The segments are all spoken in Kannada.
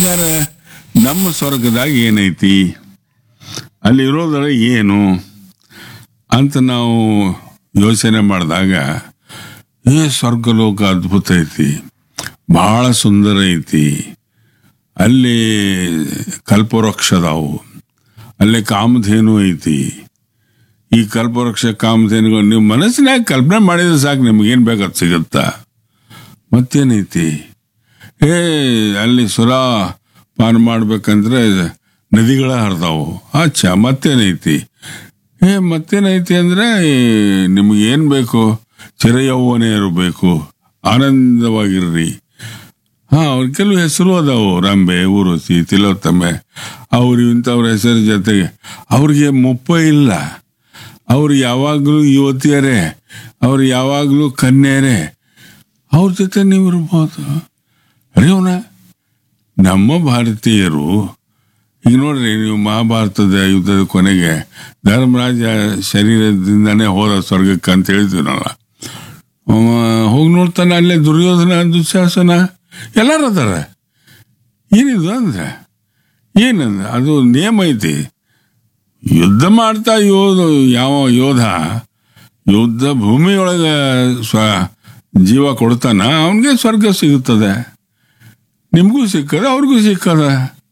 ಹಂಗಾರೆ ನಮ್ಮ ಸ್ವರ್ಗದಾಗ ಏನೈತಿ ಅಲ್ಲಿ ಇರೋದರ ಏನು ಅಂತ ನಾವು ಯೋಚನೆ ಮಾಡಿದಾಗ ಏ ಸ್ವರ್ಗಲೋಕ ಅದ್ಭುತ ಐತಿ ಬಹಳ ಸುಂದರ ಐತಿ ಅಲ್ಲಿ ಕಲ್ಪವೃಕ್ಷ ಅದಾವು ಅಲ್ಲಿ ಕಾಮಧೇನು ಐತಿ ಈ ಕಲ್ಪವೃಕ್ಷ ಕಾಮಧೇನುಗಳು ನೀವು ಮನಸ್ಸಿನಾಗ ಕಲ್ಪನೆ ಮಾಡಿದ್ರೆ ಸಾಕು ನಿಮ್ಗೇನು ಬೇಕಾದ್ ಸಿಗುತ್ತಾ ಮತ್ತೇನೈತಿ ಏ ಅಲ್ಲಿ ಸುರ ಪಾನ ಮಾಡ್ಬೇಕಂದ್ರೆ ನದಿಗಳ ಹರಿದಾವು ಅಚ್ಚ ಮತ್ತೇನೈತಿ ಏ ಮತ್ತೇನೈತಿ ಅಂದ್ರೆ ನಿಮ್ಗೆ ಏನು ಬೇಕು ಚಿರಯೌವನೆ ಇರಬೇಕು ಆನಂದವಾಗಿರ್ರಿ ಹಾ ಅವ್ರ ಕೆಲವು ಹೆಸರು ಅದಾವು ರಂಬೆ ಊರುಸಿ ತಿಲೋತ್ತಮೆ ಅವ್ರು ಇಂಥವ್ರ ಹೆಸರು ಜೊತೆಗೆ ಅವ್ರಿಗೆ ಮುಪ್ಪ ಇಲ್ಲ ಅವ್ರು ಯಾವಾಗಲೂ ಯುವತಿಯರೇ ಅವ್ರು ಯಾವಾಗಲೂ ಕನ್ಯರೇ ಅವ್ರ ಜೊತೆ ನೀವು ಇರ್ಬೋದು ಅರಿಯೋಣ ನಮ್ಮ ಭಾರತೀಯರು ಈಗ ನೋಡ್ರಿ ನೀವು ಮಹಾಭಾರತದ ಯುದ್ಧದ ಕೊನೆಗೆ ಧರ್ಮರಾಜ ಶರೀರದಿಂದನೇ ಹೋದ ಸ್ವರ್ಗಕ್ಕೆ ಅಂತ ಹೇಳ್ತೀವಲ್ಲ ಹೋಗಿ ನೋಡ್ತಾನೆ ಅಲ್ಲೇ ದುರ್ಯೋಧನ ದುಶ್ಯಾಸನ ಎಲ್ಲರೂ ಅದಾರ ಏನಿದು ಅಂದ್ರೆ ಏನಂದ್ರೆ ಅದು ನಿಯಮ ಐತಿ ಯುದ್ಧ ಮಾಡ್ತಾ ಯೋಧ ಯಾವ ಯೋಧ ಯುದ್ಧ ಭೂಮಿಯೊಳಗೆ ಸ್ವ ಜೀವ ಕೊಡ್ತಾನ ಅವನಿಗೆ ಸ್ವರ್ಗ ಸಿಗುತ್ತದೆ ನಿಮಗೂ ಸಿಕ್ಕದ ಅವ್ರಿಗೂ ಸಿಕ್ಕದ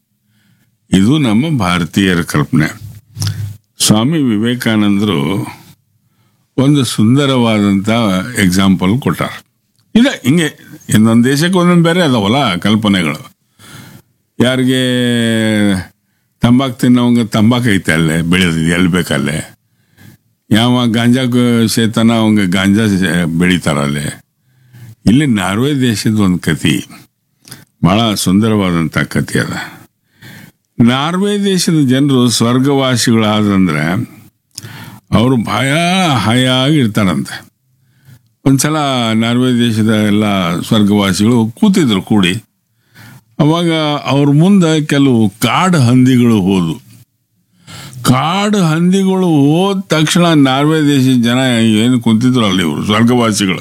ಇದು ನಮ್ಮ ಭಾರತೀಯರ ಕಲ್ಪನೆ ಸ್ವಾಮಿ ವಿವೇಕಾನಂದರು ಒಂದು ಸುಂದರವಾದಂಥ ಎಕ್ಸಾಂಪಲ್ ಕೊಟ್ಟಾರ ಇದೆ ಹಿಂಗೆ ಇನ್ನೊಂದು ದೇಶಕ್ಕೆ ಒಂದೊಂದು ಬೇರೆ ಅದಾವಲ್ಲ ಕಲ್ಪನೆಗಳು ಯಾರಿಗೆ ತಂಬಾಕು ತಿನ್ನೋಂಗೆ ತಂಬಾಕು ಐತೆ ಅಲ್ಲೇ ಬೆಳೆದಿದೆ ಎಲ್ಲಿ ಬೇಕಲ್ಲೇ ಯಾವ ಗಾಂಜಾ ಸೇತನ ಅವಂಗೆ ಗಾಂಜಾ ಬೆಳಿತಾರಲ್ಲೇ ಇಲ್ಲಿ ನಾರ್ವೆ ದೇಶದ ಒಂದು ಕತಿ ಬಹಳ ಸುಂದರವಾದಂಥ ಕತಿ ಅದ ನಾರ್ವೆ ದೇಶದ ಜನರು ಸ್ವರ್ಗವಾಸಿಗಳಾದಂದ್ರೆ ಅವರು ಭಯ ಹಯಾಗಿ ಇರ್ತಾರಂತೆ ಒಂದ್ಸಲ ನಾರ್ವೆ ದೇಶದ ಎಲ್ಲ ಸ್ವರ್ಗವಾಸಿಗಳು ಕೂತಿದ್ರು ಕೂಡಿ ಅವಾಗ ಅವ್ರ ಮುಂದೆ ಕೆಲವು ಕಾಡು ಹಂದಿಗಳು ಹೋದು ಕಾಡು ಹಂದಿಗಳು ಹೋದ ತಕ್ಷಣ ನಾರ್ವೆ ದೇಶದ ಜನ ಏನು ಕುಂತಿದ್ರು ಅಲ್ಲಿ ಇವರು ಸ್ವರ್ಗವಾಸಿಗಳು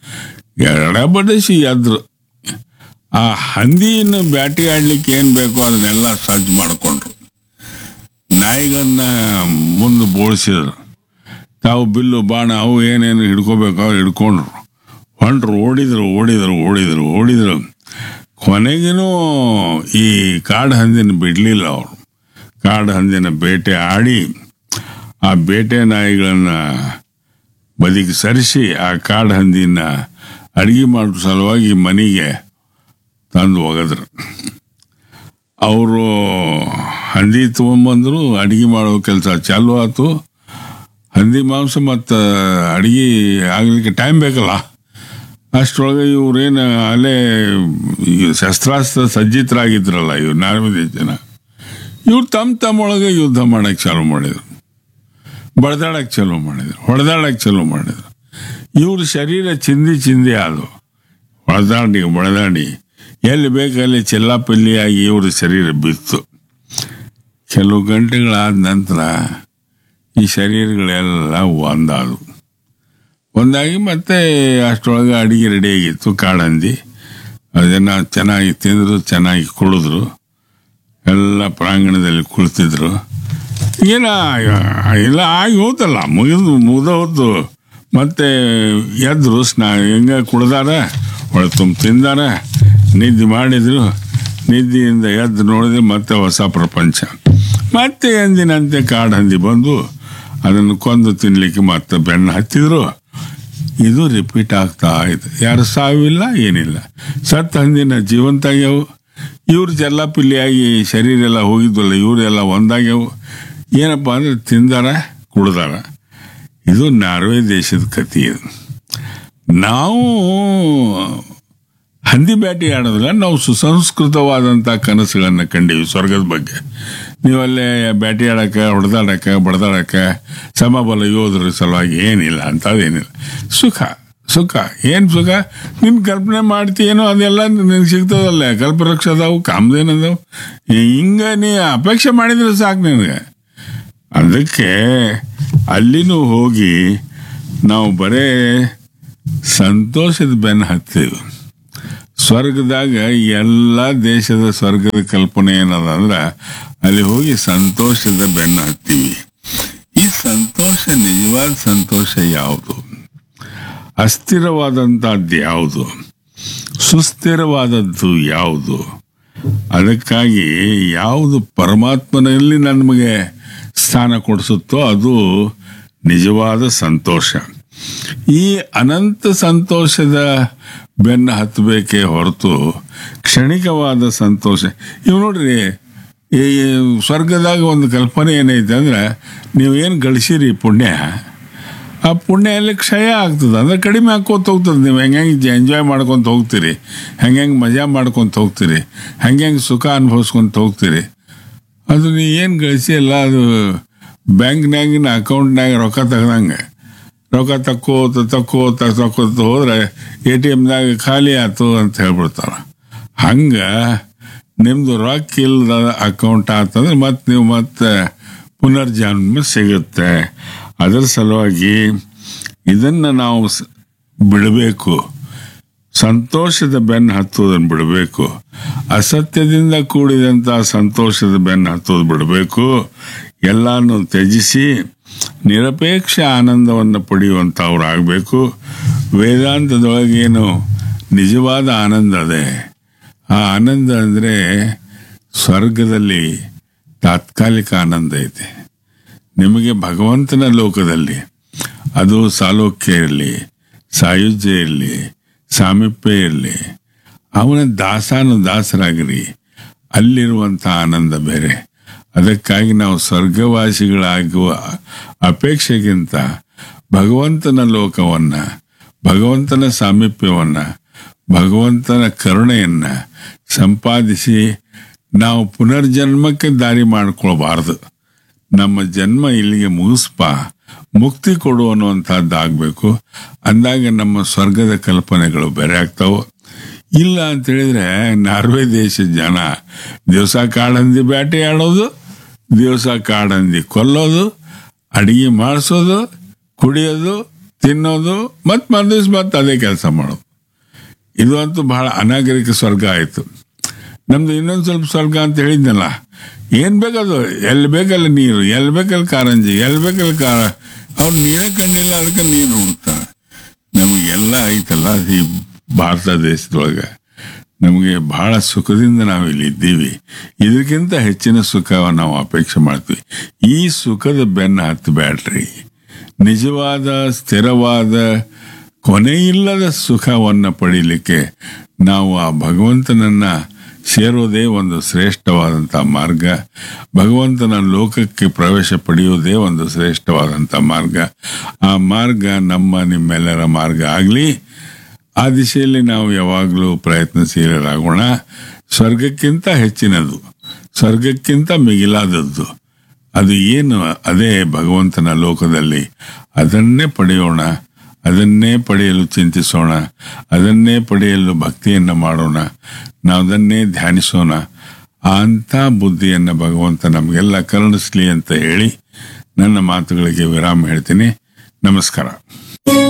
ಎಡಬಡಿಸಿ ಎದ್ರು ಆ ಹಂದಿಯನ್ನು ಬ್ಯಾಟಿ ಆಡ್ಲಿಕ್ಕೆ ಏನು ಬೇಕೋ ಅದನ್ನೆಲ್ಲ ಸಜ್ಜು ಮಾಡಿಕೊಂಡ್ರು ನಾಯಿಗನ್ನ ಮುಂದೆ ಬೋಳಿಸಿದ್ರು ತಾವು ಬಿಲ್ಲು ಬಾಣ ಅವು ಏನೇನು ಹಿಡ್ಕೋಬೇಕು ಅವ್ರು ಹಿಡ್ಕೊಂಡ್ರು ಹೊಂಟ್ರು ಓಡಿದ್ರು ಓಡಿದ್ರು ಓಡಿದ್ರು ಓಡಿದ್ರು ಕೊನೆಗೇನು ಈ ಕಾಡು ಹಂದಿನ ಬಿಡಲಿಲ್ಲ ಅವರು ಕಾಡು ಹಂದಿನ ಬೇಟೆ ಆಡಿ ಆ ಬೇಟೆ ನಾಯಿಗಳನ್ನ ಬದಿಗೆ ಸರಿಸಿ ಆ ಕಾಡು ಹಂದಿನ ಅಡಿಗೆ ಮಾಡೋ ಸಲುವಾಗಿ ಮನೆಗೆ ತಂದು ಒಗದ್ರು ಅವರು ಹಂದಿ ತೊಗೊಂಬಂದ್ರು ಅಡಿಗೆ ಮಾಡೋ ಕೆಲಸ ಚಾಲು ಆಯ್ತು ಹಂದಿ ಮಾಂಸ ಮತ್ತು ಅಡಿಗೆ ಆಗಲಿಕ್ಕೆ ಟೈಮ್ ಬೇಕಲ್ಲ ಅಷ್ಟರೊಳಗೆ ಇವ್ರೇನು ಅಲ್ಲೇ ಈ ಶಸ್ತ್ರಾಸ್ತ್ರ ಸಜ್ಜಿತರಾಗಿದ್ರಲ್ಲ ಇವ್ರು ನಾರ್ವೆ ಜನ ಇವ್ರು ತಮ್ಮ ತಮ್ಮೊಳಗೆ ಯುದ್ಧ ಮಾಡಕ್ಕೆ ಚಾಲು ಮಾಡಿದ್ರು ಬಡ್ದಾಡಕ್ಕೆ ಚಾಲು ಮಾಡಿದ್ರು ಹೊಡೆದಾಡಕ್ಕೆ ಚಾಲು ಮಾಡಿದ್ರು ಇವ್ರ ಶರೀರ ಚಿಂದಿ ಚಿಂದಿ ಆದವು ಹೊಡೆದಾಡಿ ಬಡದಾಡಿ ಎಲ್ಲಿ ಬೇಕಲ್ಲಿ ಚೆಲ್ಲಾಪಲ್ಲಿಯಾಗಿ ಇವ್ರ ಶರೀರ ಬಿತ್ತು ಕೆಲವು ಗಂಟೆಗಳಾದ ನಂತರ ಈ ಶರೀರಗಳೆಲ್ಲ ಒಂದಾದವು ಒಂದಾಗಿ ಮತ್ತೆ ಅಷ್ಟರೊಳಗೆ ಅಡಿಗೆ ರೆಡಿಯಾಗಿತ್ತು ಕಾಡಂದಿ ಅದನ್ನು ಚೆನ್ನಾಗಿ ತಿಂದರು ಚೆನ್ನಾಗಿ ಕುಡಿದ್ರು ಎಲ್ಲ ಪ್ರಾಂಗಣದಲ್ಲಿ ಕುಳಿತಿದ್ರು ಏನ ಎಲ್ಲ ಆಗಿ ಹೋತಲ್ಲ ಮುಗಿದು ಮುಗ್ದ ಹೋತು ಮತ್ತೆ ಎದ್ರು ಸ್ನಾ ಹೆಂಗ ಕುಡ್ದಾರ ಒಳ ತುಂಬ ತಿಂದಾರ ನಿದ್ದೆ ಮಾಡಿದ್ರು ನಿದ್ದೆಯಿಂದ ಎದ್ದು ನೋಡಿದ್ರೆ ಮತ್ತೆ ಹೊಸ ಪ್ರಪಂಚ ಮತ್ತೆ ಎಂದಿನಂತೆ ಕಾಡು ಹಂದಿ ಬಂದು ಅದನ್ನು ಕೊಂದು ತಿನ್ಲಿಕ್ಕೆ ಮತ್ತೆ ಬೆನ್ನು ಹತ್ತಿದ್ರು ಇದು ರಿಪೀಟ್ ಆಗ್ತಾ ಇದೆ ಯಾರು ಸಾವಿಲ್ಲ ಏನಿಲ್ಲ ಸತ್ತ ಹಂದಿನ ಜೀವಂತ ಆಗ್ಯಾವು ಇವ್ರು ಜಲ್ಲಾಪಿಲ್ಲಿಯಾಗಿ ಶರೀರ ಎಲ್ಲ ಹೋಗಿದ್ವಲ್ಲ ಇವರೆಲ್ಲ ಒಂದಾಗ್ಯಾವು ಏನಪ್ಪ ಅಂದ್ರೆ ತಿಂದಾರ ಕುಡ್ದಾರ ಇದು ನಾರ್ವೆ ದೇಶದ ಕಥೆ ಇದು ನಾವು ಹಂದಿ ಬ್ಯಾಟಿ ಆಡೋದಿಲ್ಲ ನಾವು ಸುಸಂಸ್ಕೃತವಾದಂಥ ಕನಸುಗಳನ್ನು ಕಂಡೀವಿ ಸ್ವರ್ಗದ ಬಗ್ಗೆ ನೀವಲ್ಲೇ ಬ್ಯಾಟಿ ಆಡಕ್ಕೆ ಹೊಡೆದಾಡಕ್ಕೆ ಬಡ್ದಾಡಕ್ಕೆ ಸಮಬಲ ಯೋಧರ ಸಲುವಾಗಿ ಏನಿಲ್ಲ ಅಂತದೇನಿಲ್ಲ ಸುಖ ಸುಖ ಏನು ಸುಖ ನಿನ್ ಕಲ್ಪನೆ ಮಾಡ್ತೀಯೇನೋ ಅದೆಲ್ಲ ನಿನಗೆ ಸಿಗ್ತದಲ್ಲ ಕಲ್ಪವೃಕ್ಷ ಅದಾವು ಕಾಮಧೇನು ಅದಾವು ಹಿಂಗ ನೀ ಅಪೇಕ್ಷೆ ಮಾಡಿದ್ರೆ ಸಾಕು ನಿನಗೆ ಅದಕ್ಕೆ ಅಲ್ಲಿನೂ ಹೋಗಿ ನಾವು ಬರೇ ಸಂತೋಷದ ಬೆನ್ನು ಹತ್ತೀವಿ ಸ್ವರ್ಗದಾಗ ಎಲ್ಲ ದೇಶದ ಸ್ವರ್ಗದ ಕಲ್ಪನೆ ಏನದ ಅಂದ್ರ ಅಲ್ಲಿ ಹೋಗಿ ಸಂತೋಷದ ಬೆನ್ನು ಹತ್ತೀವಿ ಈ ಸಂತೋಷ ನಿಜವಾದ ಸಂತೋಷ ಯಾವುದು ಅಸ್ಥಿರವಾದಂತಹದ್ದು ಯಾವುದು ಸುಸ್ಥಿರವಾದದ್ದು ಯಾವುದು ಅದಕ್ಕಾಗಿ ಯಾವುದು ಪರಮಾತ್ಮನಲ್ಲಿ ನಮಗೆ ಸ್ಥಾನ ಕೊಡಿಸುತ್ತೋ ಅದು ನಿಜವಾದ ಸಂತೋಷ ಈ ಅನಂತ ಸಂತೋಷದ ಬೆನ್ನು ಹತ್ತಬೇಕೇ ಹೊರತು ಕ್ಷಣಿಕವಾದ ಸಂತೋಷ ಇವು ನೋಡ್ರಿ ಈ ಸ್ವರ್ಗದಾಗ ಒಂದು ಕಲ್ಪನೆ ಏನೈತೆ ಅಂದ್ರೆ ನೀವೇನು ಗಳಿಸಿರಿ ಪುಣ್ಯ ಆ ಪುಣ್ಯ ಎಲ್ಲ ಕ್ಷಯ ಆಗ್ತದೆ ಅಂದ್ರೆ ಕಡಿಮೆ ಹಾಕೋತ ಹೋಗ್ತದೆ ನೀವು ಹೆಂಗೆ ಹೆಂಗೆ ಎಂಜಾಯ್ ಮಾಡ್ಕೊತ ಹೋಗ್ತೀರಿ ಹೆಂಗೆ ಹೆಂಗೆ ಮಜಾ ಮಾಡ್ಕೊತ ಹೋಗ್ತೀರಿ ಹೆಂಗೆ ಹೆಂಗೆ ಸುಖ ಅನುಭವಿಸ್ಕೊಂತ ಹೋಗ್ತೀರಿ ಅದು ನೀ ಏನು ಗಳಿಸಿ ಅಲ್ಲ ಅದು ಬ್ಯಾಂಕ್ನಾಗಿನ ಅಕೌಂಟ್ನಾಗ ರೊಕ್ಕ ತೆಗ್ದಂಗೆ ರೊಕ್ಕ ತಕ್ಕೋತ ತಕ್ಕೋತ ತಕ್ಕೋತ ಹೋದ್ರೆ ಎ ಟಿ ಎಮ್ದಾಗ ಖಾಲಿ ಆಯ್ತು ಅಂತ ಹೇಳ್ಬಿಡ್ತಾರ ಹಂಗೆ ನಿಮ್ಮದು ರೊಕ್ಕ ಇಲ್ಲದ ಅಕೌಂಟ್ ಆತಂದ್ರೆ ಮತ್ತೆ ನೀವು ಮತ್ತೆ ಪುನರ್ಜನ್ಮ ಸಿಗುತ್ತೆ ಅದರ ಸಲುವಾಗಿ ಇದನ್ನು ನಾವು ಸ್- ಬಿಡಬೇಕು ಸಂತೋಷದ ಬೆನ್ನು ಹತ್ತೋದನ್ನು ಬಿಡಬೇಕು ಅಸತ್ಯದಿಂದ ಕೂಡಿದಂಥ ಸಂತೋಷದ ಬೆನ್ನು ಹತ್ತೋದು ಬಿಡಬೇಕು ಎಲ್ಲಾನು ತ್ಯಜಿಸಿ ನಿರಪೇಕ್ಷ ಆನಂದವನ್ನು ಪಡೆಯುವಂಥವ್ರು ಆಗಬೇಕು ವೇದಾಂತದೊಳಗೇನು ನಿಜವಾದ ಆನಂದ ಅದೇ ಆ ಆನಂದ ಅಂದರೆ ಸ್ವರ್ಗದಲ್ಲಿ ತಾತ್ಕಾಲಿಕ ಆನಂದ ಐತೆ ನಿಮಗೆ ಭಗವಂತನ ಲೋಕದಲ್ಲಿ ಅದು ಸಾಲೋಕ್ಯ ಇರಲಿ ಸಾಯುಜ್ಯ ಇರಲಿ ಸಾಮೀಪ್ಯ ಇರಲಿ ಅವನ ದಾಸಾನು ದಾಸರಾಗಿರಿ ಅಲ್ಲಿರುವಂಥ ಆನಂದ ಬೇರೆ ಅದಕ್ಕಾಗಿ ನಾವು ಸ್ವರ್ಗವಾಸಿಗಳಾಗುವ ಅಪೇಕ್ಷೆಗಿಂತ ಭಗವಂತನ ಲೋಕವನ್ನು ಭಗವಂತನ ಸಾಮೀಪ್ಯವನ್ನು ಭಗವಂತನ ಕರುಣೆಯನ್ನು ಸಂಪಾದಿಸಿ ನಾವು ಪುನರ್ಜನ್ಮಕ್ಕೆ ದಾರಿ ಮಾಡ್ಕೊಳ್ಬಾರ್ದು ನಮ್ಮ ಜನ್ಮ ಇಲ್ಲಿಗೆ ಮುಗಿಸ್ಪ ಮುಕ್ತಿ ಕೊಡು ಅನ್ನುವಂಥದ್ದಾಗಬೇಕು ಅಂದಾಗ ನಮ್ಮ ಸ್ವರ್ಗದ ಕಲ್ಪನೆಗಳು ಬೇರೆ ಆಗ್ತಾವೆ ಇಲ್ಲ ಅಂತ ಹೇಳಿದ್ರೆ ನಾರ್ವೆ ದೇಶದ ಜನ ದಿವಸ ಕಾಡಂದಿ ಬೇಟೆ ಆಡೋದು ದಿವಸ ಕಾಡಂದಿ ಕೊಲ್ಲೋದು ಅಡಿಗೆ ಮಾಡಿಸೋದು ಕುಡಿಯೋದು ತಿನ್ನೋದು ಮತ್ತು ಮರುದಿವ್ಸ ಮತ್ತೆ ಅದೇ ಕೆಲಸ ಮಾಡೋದು ಇದು ಅಂತೂ ಬಹಳ ಅನಾಗರಿಕ ಸ್ವರ್ಗ ಆಯಿತು ನಮ್ದು ಇನ್ನೊಂದು ಸ್ವಲ್ಪ ಸ್ವರ್ಗ ಅಂತ ಹೇಳಿದ್ನಲ್ಲ ಏನು ಬೇಕದು ಎಲ್ಲಿ ಬೇಕಲ್ಲ ನೀರು ಎಲ್ಲಿ ಬೇಕಲ್ಲಿ ಕಾರಂಜಿ ಎಲ್ಲಿ ಬೇಕಲ್ಲಿ ಕಾರ ಅವ್ರು ನೀರೇ ಕಂಡಿಲ್ಲ ಅದಕ್ಕೆ ನೀರು ಉಣ್ತಾರೆ ನಮಗೆಲ್ಲ ಐತಲ್ಲ ಈ ಭಾರತ ದೇಶದೊಳಗೆ ನಮಗೆ ಬಹಳ ಸುಖದಿಂದ ನಾವು ಇಲ್ಲಿ ಇದ್ದೀವಿ ಇದಕ್ಕಿಂತ ಹೆಚ್ಚಿನ ಸುಖವನ್ನು ನಾವು ಅಪೇಕ್ಷೆ ಮಾಡ್ತೀವಿ ಈ ಸುಖದ ಬೆನ್ನು ಹತ್ತಬೇಡ್ರಿ ನಿಜವಾದ ಸ್ಥಿರವಾದ ಕೊನೆಯಿಲ್ಲದ ಸುಖವನ್ನು ಪಡೀಲಿಕ್ಕೆ ನಾವು ಆ ಭಗವಂತನನ್ನ ಸೇರೋದೇ ಒಂದು ಶ್ರೇಷ್ಠವಾದಂಥ ಮಾರ್ಗ ಭಗವಂತನ ಲೋಕಕ್ಕೆ ಪ್ರವೇಶ ಪಡೆಯುವುದೇ ಒಂದು ಶ್ರೇಷ್ಠವಾದಂಥ ಮಾರ್ಗ ಆ ಮಾರ್ಗ ನಮ್ಮ ನಿಮ್ಮೆಲ್ಲರ ಮಾರ್ಗ ಆಗಲಿ ಆ ದಿಶೆಯಲ್ಲಿ ನಾವು ಯಾವಾಗಲೂ ಪ್ರಯತ್ನಶೀಲರಾಗೋಣ ಸ್ವರ್ಗಕ್ಕಿಂತ ಹೆಚ್ಚಿನದು ಸ್ವರ್ಗಕ್ಕಿಂತ ಮಿಗಿಲಾದದ್ದು ಅದು ಏನು ಅದೇ ಭಗವಂತನ ಲೋಕದಲ್ಲಿ ಅದನ್ನೇ ಪಡೆಯೋಣ ಅದನ್ನೇ ಪಡೆಯಲು ಚಿಂತಿಸೋಣ ಅದನ್ನೇ ಪಡೆಯಲು ಭಕ್ತಿಯನ್ನು ಮಾಡೋಣ ನಾವು ಅದನ್ನೇ ಧ್ಯಾನಿಸೋಣ ಆ ಅಂಥ ಬುದ್ಧಿಯನ್ನು ಭಗವಂತ ನಮಗೆಲ್ಲ ಕರುಣಿಸ್ಲಿ ಅಂತ ಹೇಳಿ ನನ್ನ ಮಾತುಗಳಿಗೆ ವಿರಾಮ ಹೇಳ್ತೀನಿ ನಮಸ್ಕಾರ